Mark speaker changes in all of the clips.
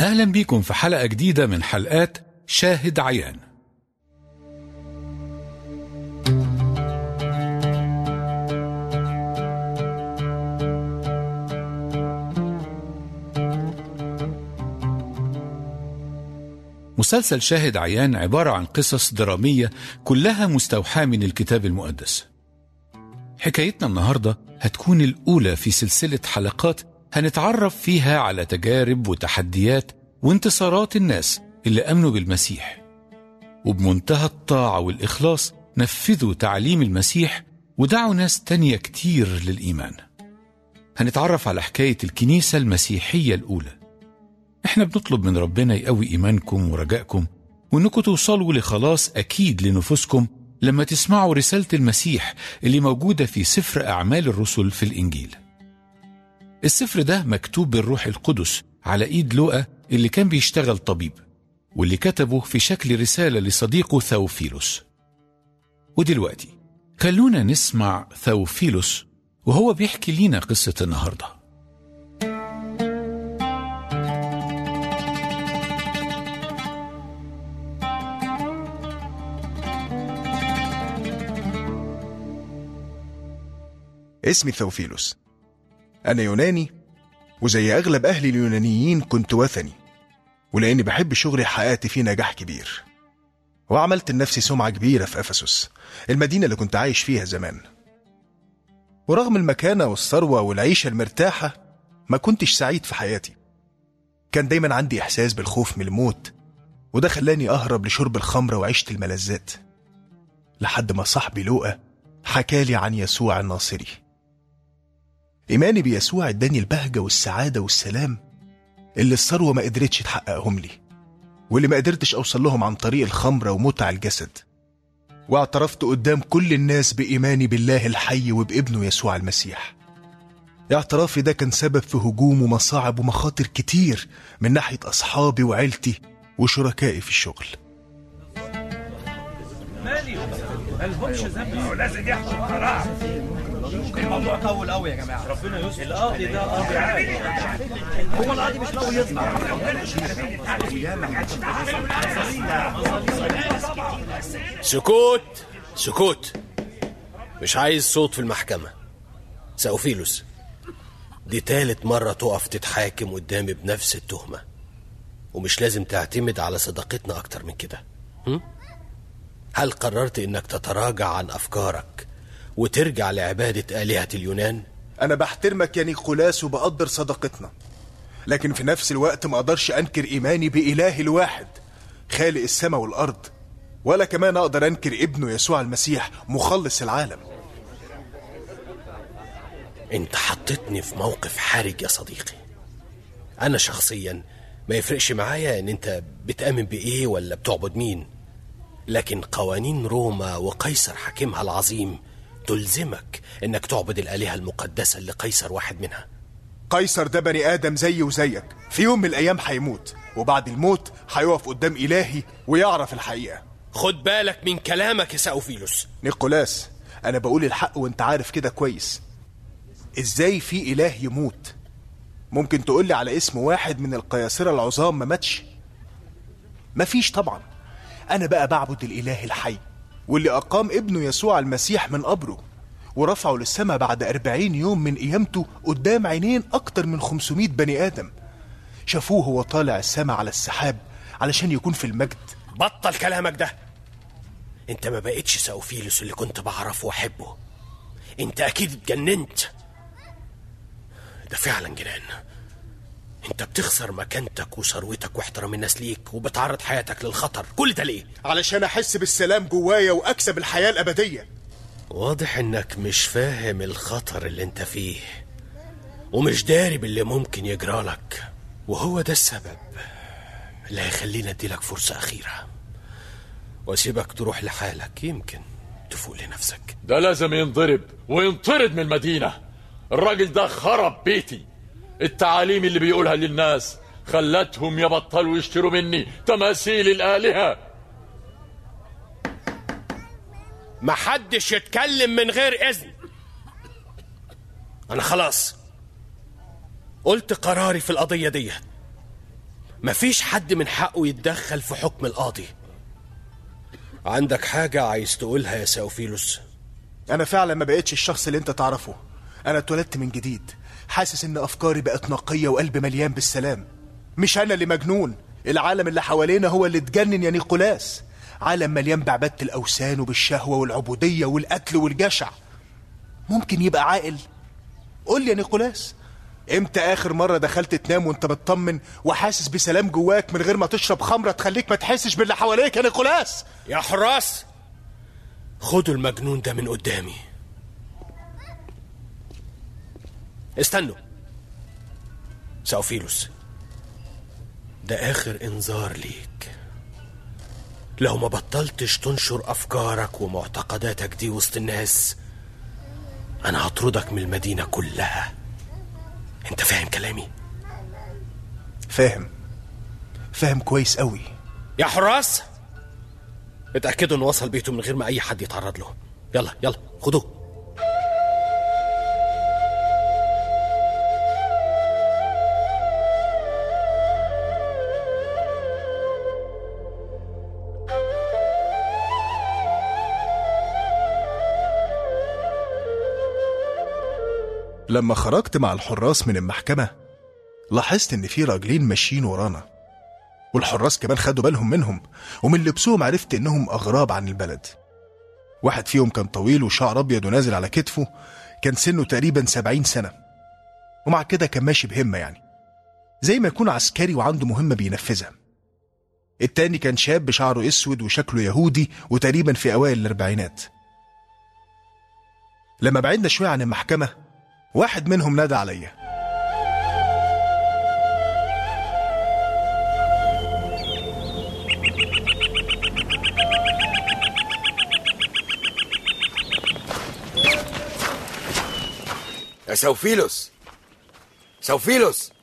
Speaker 1: أهلا بيكم في حلقة جديدة من حلقات شاهد عيان مسلسل شاهد عيان عبارة عن قصص درامية كلها مستوحاة من الكتاب المقدس حكايتنا النهاردة هتكون الأولى في سلسلة حلقات هنتعرف فيها على تجارب وتحديات وانتصارات الناس اللي امنوا بالمسيح وبمنتهى الطاعه والاخلاص نفذوا تعليم المسيح ودعوا ناس تانية كتير للايمان هنتعرف على حكايه الكنيسه المسيحيه الاولى احنا بنطلب من ربنا يقوي ايمانكم ورجائكم وانكم توصلوا لخلاص اكيد لنفوسكم لما تسمعوا رساله المسيح اللي موجوده في سفر اعمال الرسل في الانجيل السفر ده مكتوب بالروح القدس على ايد لوقا اللي كان بيشتغل طبيب واللي كتبه في شكل رسالة لصديقه ثوفيلوس ودلوقتي خلونا نسمع ثوفيلوس وهو بيحكي لينا قصة النهارده
Speaker 2: اسمي ثوفيلوس أنا يوناني وزي أغلب أهلي اليونانيين كنت وثني ولأني بحب شغلي حققت فيه نجاح كبير وعملت لنفسي سمعة كبيرة في أفسس المدينة اللي كنت عايش فيها زمان ورغم المكانة والثروة والعيشة المرتاحة ما كنتش سعيد في حياتي كان دايما عندي إحساس بالخوف من الموت وده خلاني أهرب لشرب الخمرة وعيشة الملذات لحد ما صاحبي لوقا حكالي عن يسوع الناصري إيماني بيسوع اداني البهجة والسعادة والسلام اللي الثروة ما قدرتش تحققهم لي واللي ما قدرتش أوصل لهم عن طريق الخمرة ومتع الجسد واعترفت قدام كل الناس بإيماني بالله الحي وبابنه يسوع المسيح اعترافي ده كان سبب في هجوم ومصاعب ومخاطر كتير من ناحية أصحابي وعيلتي وشركائي في الشغل
Speaker 3: مالي مالهمش ذنب لازم يحكم قرار الموضوع طول قوي يا جماعه ربنا يستر القاضي ده قاضي عادي هو القاضي مش ناوي يطلع
Speaker 4: سكوت سكوت مش عايز صوت في المحكمة سأوفيلوس دي تالت مرة تقف تتحاكم قدامي بنفس التهمة ومش لازم تعتمد على صداقتنا أكتر من كده هم؟ هل قررت إنك تتراجع عن أفكارك وترجع لعبادة آلهة اليونان؟
Speaker 2: أنا بحترمك يا نيقولاس وبقدر صداقتنا لكن في نفس الوقت ما أقدرش أنكر إيماني بإله الواحد خالق السماء والأرض ولا كمان أقدر أنكر ابنه يسوع المسيح مخلص العالم
Speaker 4: انت حطيتني في موقف حرج يا صديقي انا شخصيا ما يفرقش معايا ان انت بتآمن بايه ولا بتعبد مين لكن قوانين روما وقيصر حاكمها العظيم تلزمك انك تعبد الالهه المقدسه اللي قيصر واحد منها
Speaker 2: قيصر ده بني آدم زيي وزيك في يوم من الأيام هيموت وبعد الموت هيقف قدام إلهي ويعرف الحقيقة
Speaker 4: خد بالك من كلامك يا ساوفيلوس
Speaker 2: نيقولاس أنا بقول الحق وأنت عارف كده كويس إزاي في إله يموت ممكن تقولي على اسم واحد من القياصرة العظام ما ماتش مفيش طبعا أنا بقى بعبد الإله الحي واللي أقام ابنه يسوع المسيح من قبره ورفعه للسماء بعد أربعين يوم من قيامته قدام عينين أكتر من خمسمائة بني آدم شافوه هو طالع السماء على السحاب علشان يكون في المجد
Speaker 4: بطل كلامك ده انت ما بقتش ساوفيلوس اللي كنت بعرفه واحبه انت اكيد اتجننت ده فعلا جنان انت بتخسر مكانتك وثروتك واحترام الناس ليك وبتعرض حياتك للخطر كل ده ليه
Speaker 2: علشان أحس بالسلام جوايا وأكسب الحياة الأبدية
Speaker 4: واضح انك مش فاهم الخطر اللي انت فيه ومش داري باللي ممكن يجرالك وهو ده السبب اللي هيخلينا اديلك فرصة أخيرة واسيبك تروح لحالك يمكن تفوق لنفسك
Speaker 5: ده لازم ينضرب وينطرد من المدينة الراجل ده خرب بيتي التعاليم اللي بيقولها للناس خلتهم يبطلوا يشتروا مني تماثيل الآلهة
Speaker 4: محدش يتكلم من غير إذن أنا خلاص قلت قراري في القضية دي مفيش حد من حقه يتدخل في حكم القاضي عندك حاجة عايز تقولها يا ساوفيلوس
Speaker 2: انا فعلا ما بقتش الشخص اللي انت تعرفه انا اتولدت من جديد حاسس ان افكاري بقت نقيه وقلبي مليان بالسلام مش انا اللي مجنون العالم اللي حوالينا هو اللي اتجنن يا نيقولاس عالم مليان بعباده الاوثان وبالشهوه والعبوديه والقتل والجشع ممكن يبقى عاقل قول لي يا نيقولاس امتى اخر مره دخلت تنام وانت مطمن وحاسس بسلام جواك من غير ما تشرب خمره تخليك ما تحسش باللي حواليك يا نيقولاس
Speaker 4: يا حراس خدوا المجنون ده من قدامي استنوا ساوفيلوس ده آخر إنذار ليك لو ما بطلتش تنشر أفكارك ومعتقداتك دي وسط الناس أنا هطردك من المدينة كلها أنت فاهم كلامي؟
Speaker 2: فاهم فاهم كويس قوي
Speaker 4: يا حراس اتأكدوا إنه وصل بيته من غير ما أي حد يتعرض له يلا يلا خدوه
Speaker 2: لما خرجت مع الحراس من المحكمة لاحظت إن في راجلين ماشيين ورانا والحراس كمان خدوا بالهم منهم ومن لبسهم عرفت إنهم أغراب عن البلد واحد فيهم كان طويل وشعر أبيض ونازل على كتفه كان سنه تقريبا سبعين سنة ومع كده كان ماشي بهمة يعني زي ما يكون عسكري وعنده مهمة بينفذها التاني كان شاب شعره اسود وشكله يهودي وتقريبا في اوائل الاربعينات لما بعدنا شويه عن المحكمه واحد منهم نادى عليا
Speaker 6: يا سوفيلوس سوفيلوس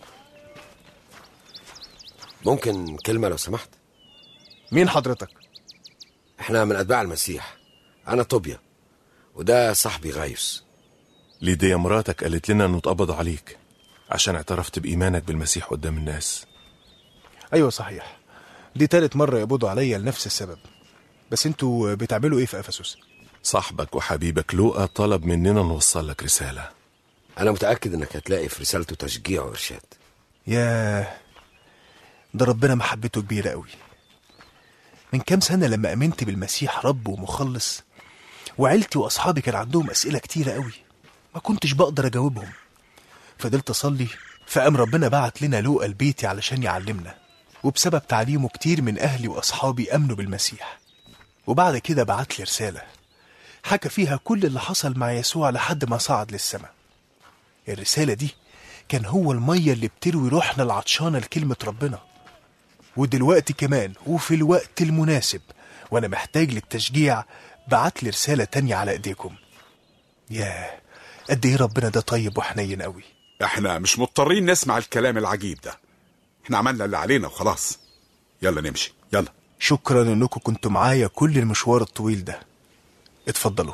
Speaker 6: ممكن كلمة لو سمحت
Speaker 2: مين حضرتك
Speaker 6: احنا من أتباع المسيح أنا طوبيا وده صاحبي غايوس
Speaker 7: ليديا مراتك قالت لنا انه اتقبض عليك عشان اعترفت بإيمانك بالمسيح قدام الناس
Speaker 2: ايوه صحيح دي تالت مره يقبضوا عليا لنفس السبب بس انتوا بتعملوا ايه في افسس
Speaker 7: صاحبك وحبيبك لوقا طلب مننا نوصل لك رسالة
Speaker 6: أنا متأكد إنك هتلاقي في رسالته تشجيع وإرشاد
Speaker 2: ياه ده ربنا محبته كبيرة قوي من كام سنة لما أمنت بالمسيح رب ومخلص وعيلتي وأصحابي كان عندهم أسئلة كتيرة قوي ما كنتش بقدر أجاوبهم فضلت أصلي فقام ربنا بعت لنا لوقا لبيتي علشان يعلمنا وبسبب تعليمه كتير من أهلي وأصحابي أمنوا بالمسيح وبعد كده بعت لي رسالة حكى فيها كل اللي حصل مع يسوع لحد ما صعد للسماء الرسالة دي كان هو المية اللي بتروي روحنا العطشانة لكلمة ربنا ودلوقتي كمان وفي الوقت المناسب وانا محتاج للتشجيع بعت لي رسالة تانية على ايديكم ياه قد ايه ربنا ده طيب وحنين قوي
Speaker 8: احنا مش مضطرين نسمع الكلام العجيب ده احنا عملنا اللي علينا وخلاص يلا نمشي يلا
Speaker 2: شكرا انكم كنتوا معايا كل المشوار الطويل ده اتفضلوا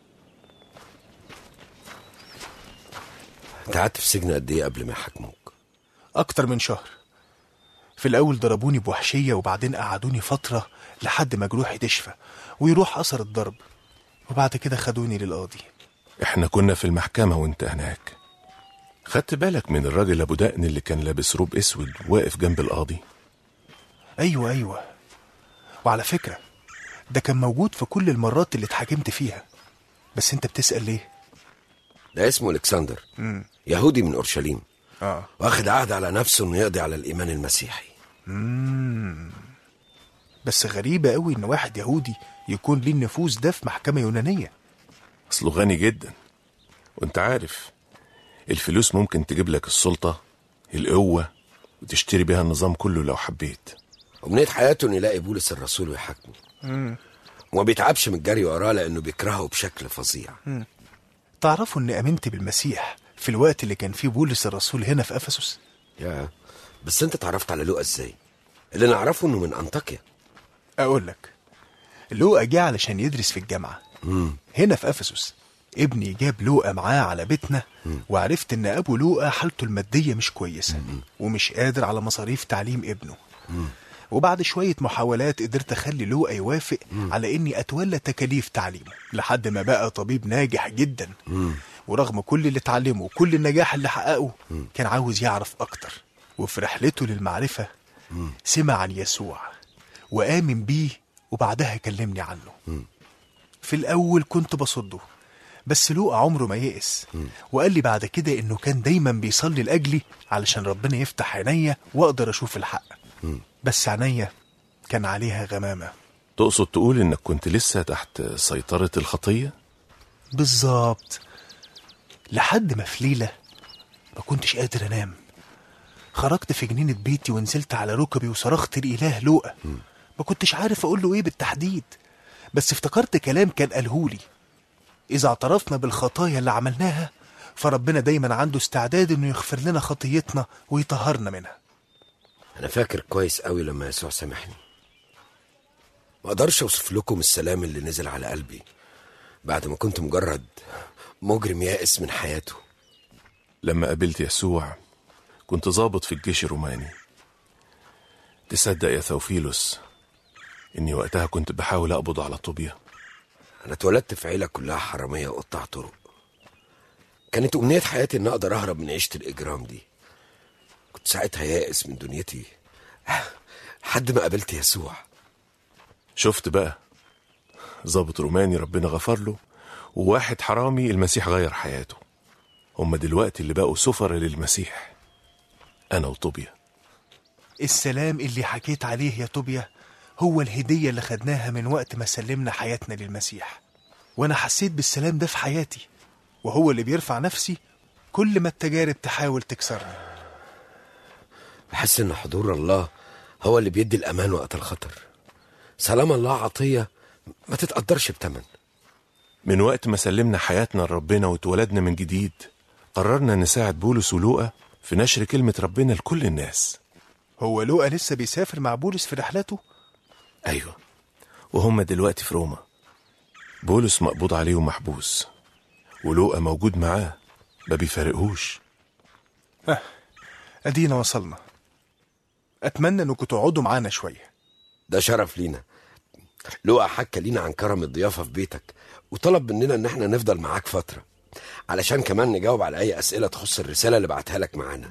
Speaker 6: أنت قعدت في سجن قد إيه قبل ما يحاكموك
Speaker 2: اكتر من شهر في الاول ضربوني بوحشية وبعدين قعدوني فترة لحد ما جروحي تشفى ويروح اثر الضرب وبعد كده خدوني للقاضي
Speaker 7: احنا كنا في المحكمة وانت هناك خدت بالك من الراجل ابو دقن اللي كان لابس روب اسود واقف جنب القاضي
Speaker 2: ايوه ايوه وعلى فكرة ده كان موجود في كل المرات اللي اتحاكمت فيها بس انت بتسأل ليه
Speaker 6: ده اسمه الكسندر يهودي من أورشليم
Speaker 2: اه
Speaker 6: واخد عهد على نفسه إنه يقضي على الإيمان المسيحي
Speaker 2: بس غريبة قوي ان واحد يهودي يكون ليه النفوذ ده في محكمة يونانية
Speaker 7: اصله غني جدا وانت عارف الفلوس ممكن تجيب لك السلطة القوة وتشتري بيها النظام كله لو حبيت
Speaker 6: ومنيت حياته إنه يلاقي بولس الرسول ويحاكمه وما بيتعبش من الجري وراه لأنه بيكرهه بشكل فظيع
Speaker 2: تعرفوا اني امنت بالمسيح في الوقت اللي كان فيه بولس الرسول هنا في افسس
Speaker 6: يا بس أنت اتعرفت على لوقا إزاي؟ اللي نعرفه إنه من أنطاكيا
Speaker 2: اقول لك لوقا جه علشان يدرس في الجامعة هنا في افسس ابني جاب لوقا معاه على بيتنا وعرفت ان ابو لوقا حالته الماديه مش كويسه ومش قادر على مصاريف تعليم ابنه وبعد شوية محاولات قدرت أخلي لوقا يوافق على إني أتولى تكاليف تعليمه لحد ما بقى طبيب ناجح جدا ورغم كل اللي اتعلمه وكل النجاح اللي حققه كان عاوز يعرف أكتر وفي رحلته للمعرفة سمع عن يسوع وآمن بيه وبعدها كلمني عنه في الأول كنت بصده بس لوقا عمره ما يئس وقال لي بعد كده إنه كان دايما بيصلي لأجلي علشان ربنا يفتح عينيا وأقدر أشوف الحق بس عينيا كان عليها غمامة
Speaker 7: تقصد تقول انك كنت لسه تحت سيطرة الخطية
Speaker 2: بالظبط لحد ما في ليلة ما كنتش قادر أنام خرجت في جنينة بيتي ونزلت على ركبي وصرخت الإله لوقا ما كنتش عارف أقول له إيه بالتحديد بس افتكرت كلام كان قالهولي إذا اعترفنا بالخطايا اللي عملناها فربنا دايما عنده استعداد إنه يغفر لنا خطيتنا ويطهرنا منها
Speaker 6: انا فاكر كويس قوي لما يسوع سامحني ما اقدرش اوصف لكم السلام اللي نزل على قلبي بعد ما كنت مجرد مجرم يائس من حياته
Speaker 7: لما قابلت يسوع كنت ضابط في الجيش الروماني تصدق يا ثوفيلوس اني وقتها كنت بحاول اقبض على طوبيا
Speaker 6: انا اتولدت في عيله كلها حراميه وقطاع طرق كانت امنيه حياتي ان اقدر اهرب من عيشه الاجرام دي كنت ساعتها يائس من دنيتي لحد ما قابلت يسوع
Speaker 7: شفت بقى ضابط روماني ربنا غفر له وواحد حرامي المسيح غير حياته هما دلوقتي اللي بقوا سفر للمسيح انا وطوبيا
Speaker 2: السلام اللي حكيت عليه يا طوبيا هو الهدية اللي خدناها من وقت ما سلمنا حياتنا للمسيح وأنا حسيت بالسلام ده في حياتي وهو اللي بيرفع نفسي كل ما التجارب تحاول تكسرني
Speaker 6: بحس ان حضور الله هو اللي بيدي الامان وقت الخطر سلام الله عطيه ما تتقدرش بتمن
Speaker 7: من وقت ما سلمنا حياتنا لربنا واتولدنا من جديد قررنا نساعد بولس ولوقا في نشر كلمة ربنا لكل الناس
Speaker 2: هو لوقا لسه بيسافر مع بولس في رحلته
Speaker 7: أيوة وهم دلوقتي في روما بولس مقبوض عليه ومحبوس ولوقا موجود معاه ما بيفارقهوش
Speaker 2: آه أدينا وصلنا أتمنى إنكم تقعدوا معانا شوية
Speaker 6: ده شرف لينا لوقا حكى لينا عن كرم الضيافه في بيتك وطلب مننا ان احنا نفضل معاك فتره علشان كمان نجاوب على اي اسئله تخص الرساله اللي بعتها لك معانا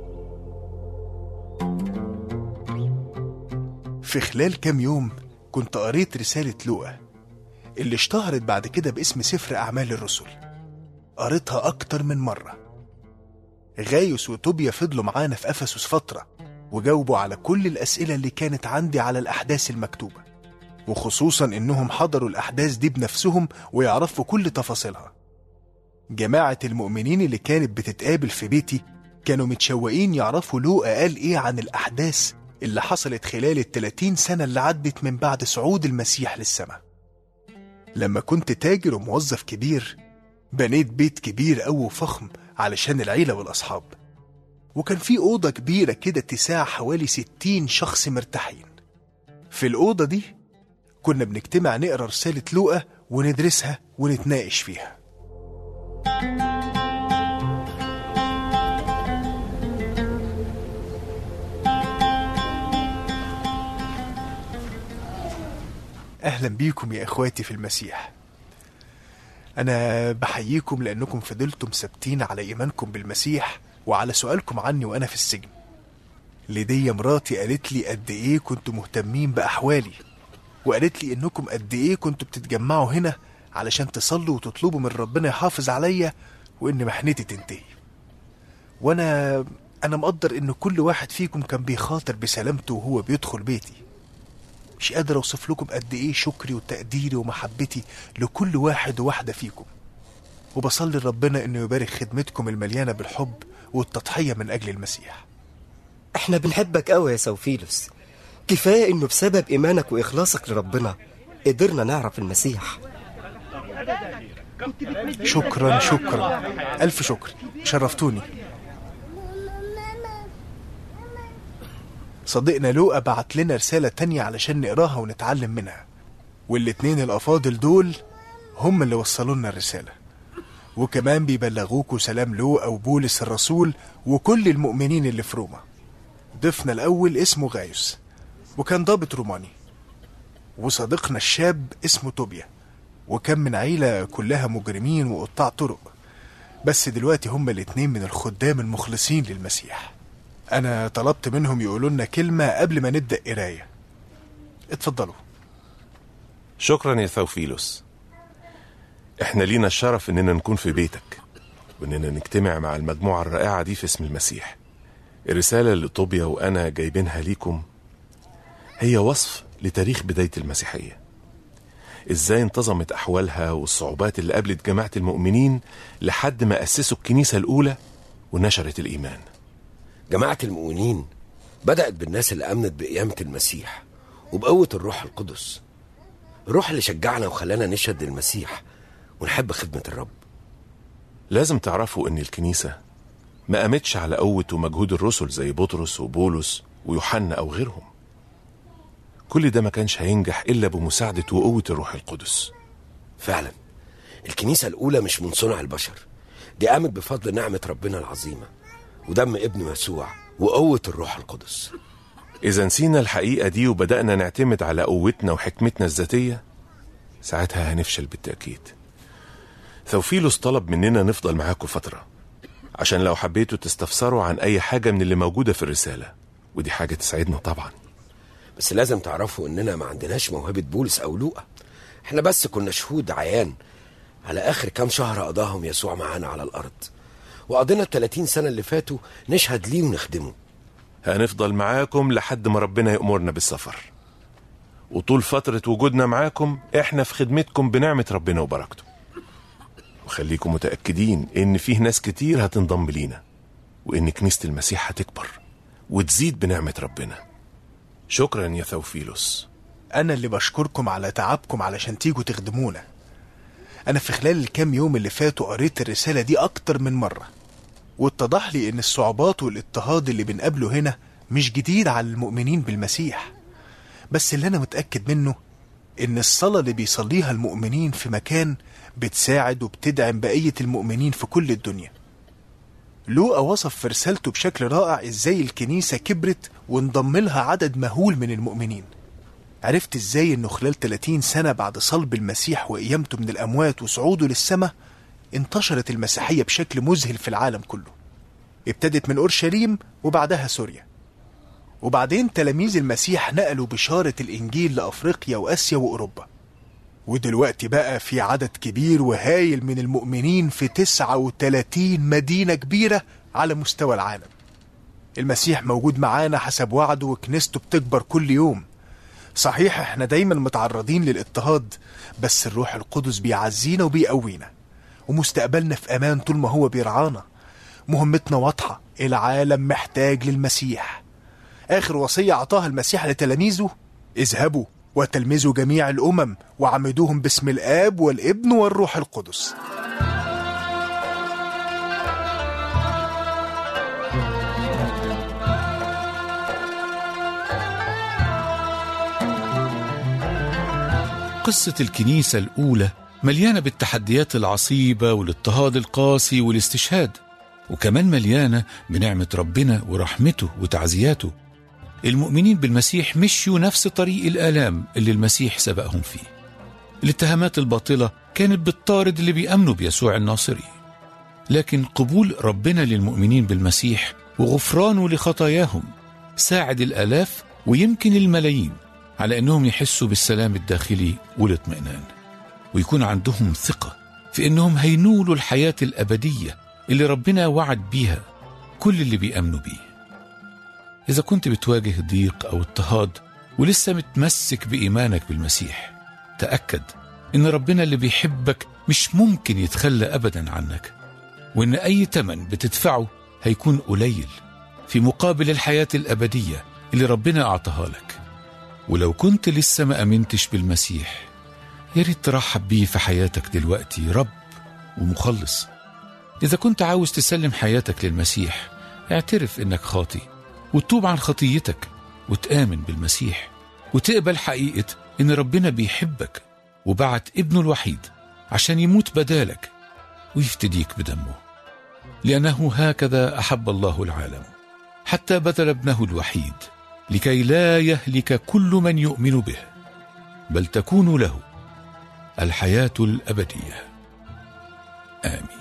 Speaker 2: في خلال كام يوم كنت قريت رسالة لوقا اللي اشتهرت بعد كده باسم سفر أعمال الرسل قريتها أكتر من مرة غايوس وطوبيا فضلوا معانا في أفسس فترة وجاوبوا على كل الأسئلة اللي كانت عندي على الأحداث المكتوبة وخصوصا إنهم حضروا الأحداث دي بنفسهم ويعرفوا كل تفاصيلها جماعة المؤمنين اللي كانت بتتقابل في بيتي كانوا متشوقين يعرفوا لوقا قال إيه عن الأحداث اللي حصلت خلال التلاتين سنة اللي عدت من بعد صعود المسيح للسماء لما كنت تاجر وموظف كبير بنيت بيت كبير أوي وفخم علشان العيلة والأصحاب وكان في أوضة كبيرة كده تساع حوالي ستين شخص مرتاحين في الأوضة دي كنا بنجتمع نقرا رسالة لوقا وندرسها ونتناقش فيها أهلا بيكم يا إخواتي في المسيح أنا بحييكم لأنكم فضلتم ثابتين على إيمانكم بالمسيح وعلى سؤالكم عني وأنا في السجن ليديا مراتي قالت لي قد إيه كنتوا مهتمين بأحوالي وقالت لي إنكم قد إيه كنتوا بتتجمعوا هنا علشان تصلوا وتطلبوا من ربنا يحافظ عليا وإن محنتي تنتهي وأنا أنا مقدر إن كل واحد فيكم كان بيخاطر بسلامته وهو بيدخل بيتي مش قادر اوصف لكم قد ايه شكري وتقديري ومحبتي لكل واحد وواحده فيكم وبصلي لربنا انه يبارك خدمتكم المليانه بالحب والتضحيه من اجل المسيح
Speaker 9: احنا بنحبك قوي يا سوفيلوس كفاية انه بسبب ايمانك واخلاصك لربنا قدرنا نعرف المسيح
Speaker 2: شكرا شكرا الف شكر شرفتوني صديقنا لوقا بعت لنا رسالة تانية علشان نقراها ونتعلم منها والاتنين الأفاضل دول هم اللي وصلوا لنا الرسالة وكمان بيبلغوكوا سلام لوقا وبولس الرسول وكل المؤمنين اللي في روما ضيفنا الأول اسمه غايوس وكان ضابط روماني وصديقنا الشاب اسمه توبيا وكان من عيلة كلها مجرمين وقطاع طرق بس دلوقتي هما الاتنين من الخدام المخلصين للمسيح أنا طلبت منهم يقولوا لنا كلمة قبل ما نبدأ قراية اتفضلوا
Speaker 7: شكرا يا ثوفيلوس احنا لينا الشرف اننا نكون في بيتك واننا نجتمع مع المجموعة الرائعة دي في اسم المسيح الرسالة اللي طوبيا وانا جايبينها ليكم هي وصف لتاريخ بداية المسيحية ازاي انتظمت احوالها والصعوبات اللي قابلت جماعة المؤمنين لحد ما اسسوا الكنيسة الاولى ونشرت الايمان
Speaker 6: جماعة المؤمنين بدأت بالناس اللي آمنت بقيامة المسيح وبقوة الروح القدس الروح اللي شجعنا وخلانا نشهد للمسيح ونحب خدمة الرب
Speaker 7: لازم تعرفوا ان الكنيسة ما قامتش على قوة ومجهود الرسل زي بطرس وبولس ويوحنا او غيرهم كل ده ما كانش هينجح الا بمساعدة وقوة الروح القدس
Speaker 6: فعلا الكنيسة الأولى مش من صنع البشر دي قامت بفضل نعمة ربنا العظيمة ودم ابنه يسوع وقوة الروح القدس
Speaker 7: إذا نسينا الحقيقة دي وبدأنا نعتمد على قوتنا وحكمتنا الذاتية ساعتها هنفشل بالتأكيد ثوفيلوس طلب مننا نفضل معاكم فترة عشان لو حبيتوا تستفسروا عن أي حاجة من اللي موجودة في الرسالة ودي حاجة تسعدنا طبعا
Speaker 6: بس لازم تعرفوا إننا ما عندناش موهبة بولس أو لوقا احنا بس كنا شهود عيان على آخر كام شهر قضاهم يسوع معانا على الأرض وقضينا ال 30 سنة اللي فاتوا نشهد ليه ونخدمه
Speaker 7: هنفضل معاكم لحد ما ربنا يأمرنا بالسفر وطول فترة وجودنا معاكم احنا في خدمتكم بنعمة ربنا وبركته وخليكم متأكدين ان فيه ناس كتير هتنضم لينا وان كنيسة المسيح هتكبر وتزيد بنعمة ربنا شكرا يا ثوفيلوس
Speaker 2: أنا اللي بشكركم على تعبكم علشان تيجوا تخدمونا أنا في خلال الكام يوم اللي فاتوا قريت الرسالة دي أكتر من مرة واتضح لي إن الصعوبات والاضطهاد اللي بنقابله هنا مش جديد على المؤمنين بالمسيح بس اللي أنا متأكد منه إن الصلاة اللي بيصليها المؤمنين في مكان بتساعد وبتدعم بقية المؤمنين في كل الدنيا لوقا وصف في رسالته بشكل رائع إزاي الكنيسة كبرت وانضم لها عدد مهول من المؤمنين عرفت ازاي انه خلال 30 سنة بعد صلب المسيح وقيامته من الأموات وصعوده للسماء انتشرت المسيحية بشكل مذهل في العالم كله ابتدت من أورشليم وبعدها سوريا وبعدين تلاميذ المسيح نقلوا بشارة الإنجيل لأفريقيا وآسيا وأوروبا ودلوقتي بقى في عدد كبير وهايل من المؤمنين في 39 مدينة كبيرة على مستوى العالم المسيح موجود معانا حسب وعده وكنيسته بتكبر كل يوم صحيح احنا دايما متعرضين للاضطهاد بس الروح القدس بيعزينا وبيقوينا ومستقبلنا في امان طول ما هو بيرعانا مهمتنا واضحة العالم محتاج للمسيح آخر وصية أعطاها المسيح لتلاميذه اذهبوا وتلمذوا جميع الأمم وعمدوهم باسم الآب والابن والروح القدس
Speaker 1: قصة الكنيسة الأولى مليانة بالتحديات العصيبة والاضطهاد القاسي والاستشهاد وكمان مليانة بنعمة ربنا ورحمته وتعزياته المؤمنين بالمسيح مشيوا نفس طريق الآلام اللي المسيح سبقهم فيه الاتهامات الباطلة كانت بتطارد اللي بيأمنوا بيسوع الناصري لكن قبول ربنا للمؤمنين بالمسيح وغفرانه لخطاياهم ساعد الآلاف ويمكن الملايين على أنهم يحسوا بالسلام الداخلي والاطمئنان ويكون عندهم ثقة في أنهم هينولوا الحياة الأبدية اللي ربنا وعد بيها كل اللي بيأمنوا بيه إذا كنت بتواجه ضيق أو اضطهاد ولسه متمسك بإيمانك بالمسيح تأكد إن ربنا اللي بيحبك مش ممكن يتخلى أبدا عنك وإن أي تمن بتدفعه هيكون قليل في مقابل الحياة الأبدية اللي ربنا أعطاها لك ولو كنت لسه ما أمنتش بالمسيح يا ريت ترحب بيه في حياتك دلوقتي رب ومخلص إذا كنت عاوز تسلم حياتك للمسيح اعترف إنك خاطي وتوب عن خطيتك وتآمن بالمسيح وتقبل حقيقة إن ربنا بيحبك وبعت ابنه الوحيد عشان يموت بدالك ويفتديك بدمه لأنه هكذا أحب الله العالم حتى بذل ابنه الوحيد لكي لا يهلك كل من يؤمن به بل تكون له الحياة الأبدية آمين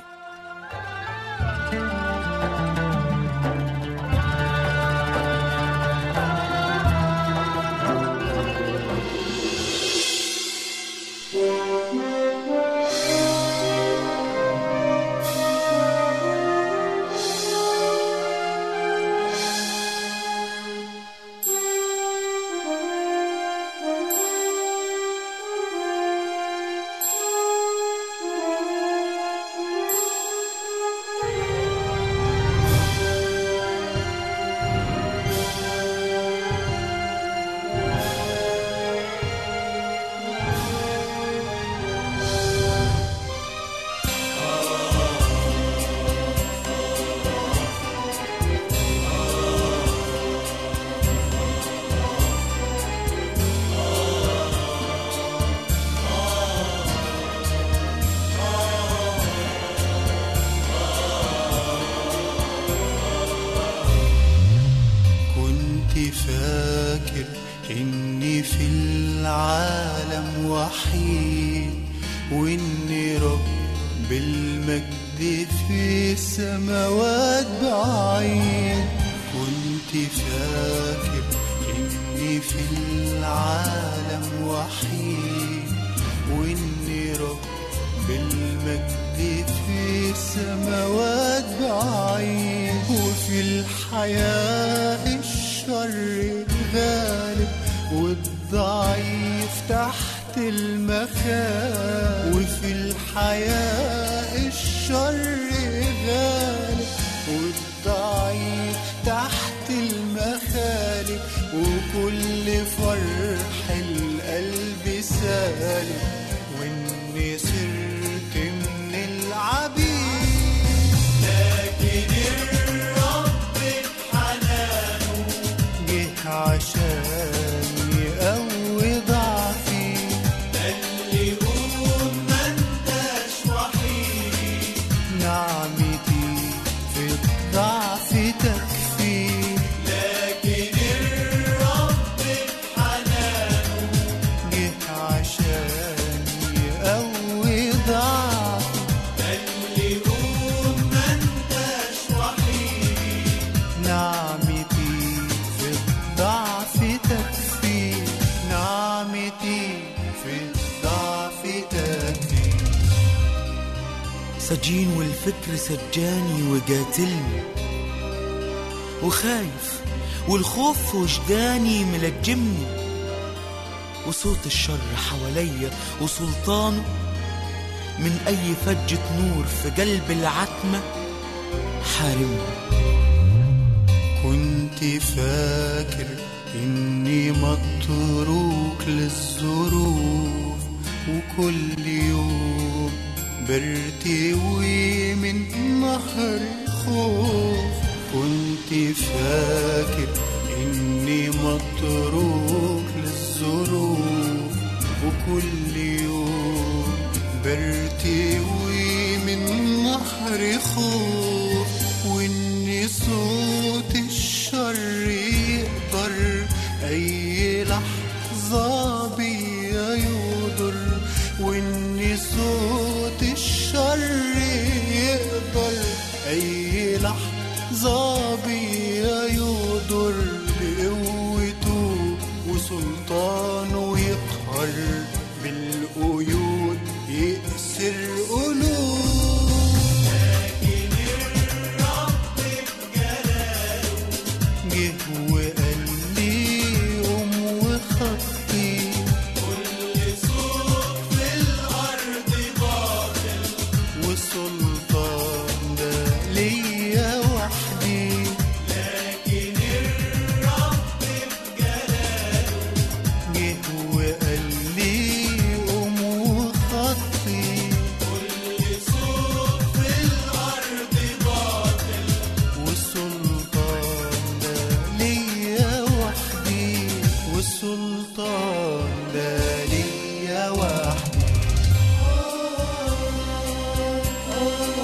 Speaker 10: كنت فاكر إني في العالم وحيد وإن رب المجد في السماوات بعيد كنت فاكر إني في العالم وحيد وإن رب المجد في السماوات بعيد وفي الحياة الشر غالب والضعيف تحت المخاوف وفي الحياة الشر غالب والضعيف تحت المخالب وكل فرح القلب سالب واني صرت من العبيد لكن الرب بحنانه جه عشان يقوي ضعفي قال لي قوم ما انتش وحيد نعمتي في الضعف تكفي لكن الرب بحنانه جه عشان يقوي ضعفي قال لي قوم ما انتش وحيد نعمتي في الضعف تكفي نعمتي في الضعف تكفي
Speaker 11: سجين والفكر سجاني وقاتلني وخايف والخوف في وجداني ملجمني وصوت الشر حواليا وسلطانه من أي فجة نور في قلب العتمة حارمني
Speaker 10: كنت فاكر إني متروك للظروف وكل يوم برتوي من نهر خوف كنت فاكر إني متروك للظروف وكل يوم برتوي من نهر خوف وإن صوت الشر يقدر أي لحظة بيا يضر وإن صوت الشر يقدر أي لحظة بيا يضر بقوته وسلطانه يقهر بالقيود يأسر قلوب لكن الرب بجلاله جه وقال لي قوم وخطي كل صوت في الأرض باطل والسلطان ده ليا وحدي لكن الرب بجلاله جه وقال لي قوم وخطي كل صوت في الأرض باطل والسلطان ده ليا وحدي والسلطان ده ليا وحدي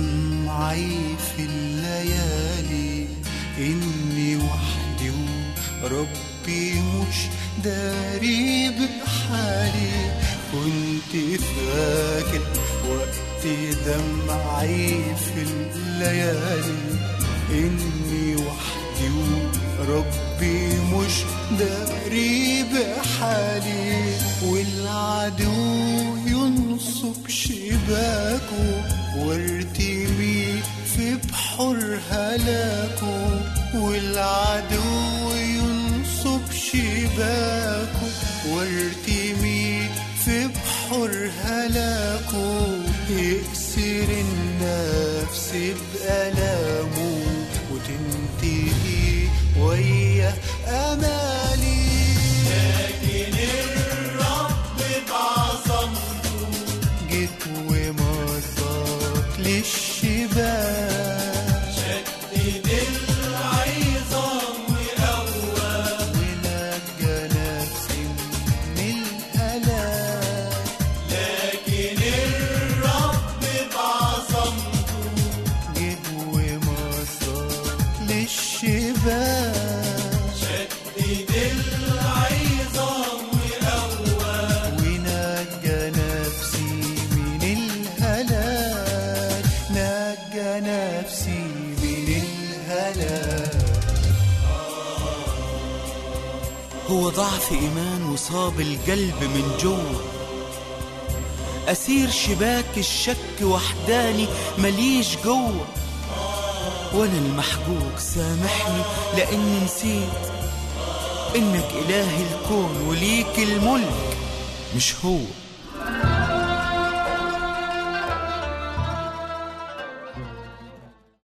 Speaker 10: دمعي في الليالي إني وحدي وربي مش داري بحالي كنت فاكر وقت دمعي في الليالي إني وحدي وربي مش داري بحالي والعدو ينصب شباكه وارتمي في بحر هلاكه والعدو ينصب شباكه وارتمي في بحر هلاكه يكسر النفس بألامه وتنتهي ويا أمالي لكن الرب بعظمته جيت ومرضاك للشباب شدد العظام وقوى ونجى نفسي من الهلاك لكن الرب بعظمته جيت ومرضاك للشباب شدد العظام وقوى ونجى نفسي من الهلاك نجى نفسي من الهلاك
Speaker 11: هو ضعف إيمان وصاب القلب من جوه أسير شباك الشك وحداني مليش جوه وأنا المحجوج سامحني لأني نسيت إنك إله الكون وليك الملك مش هو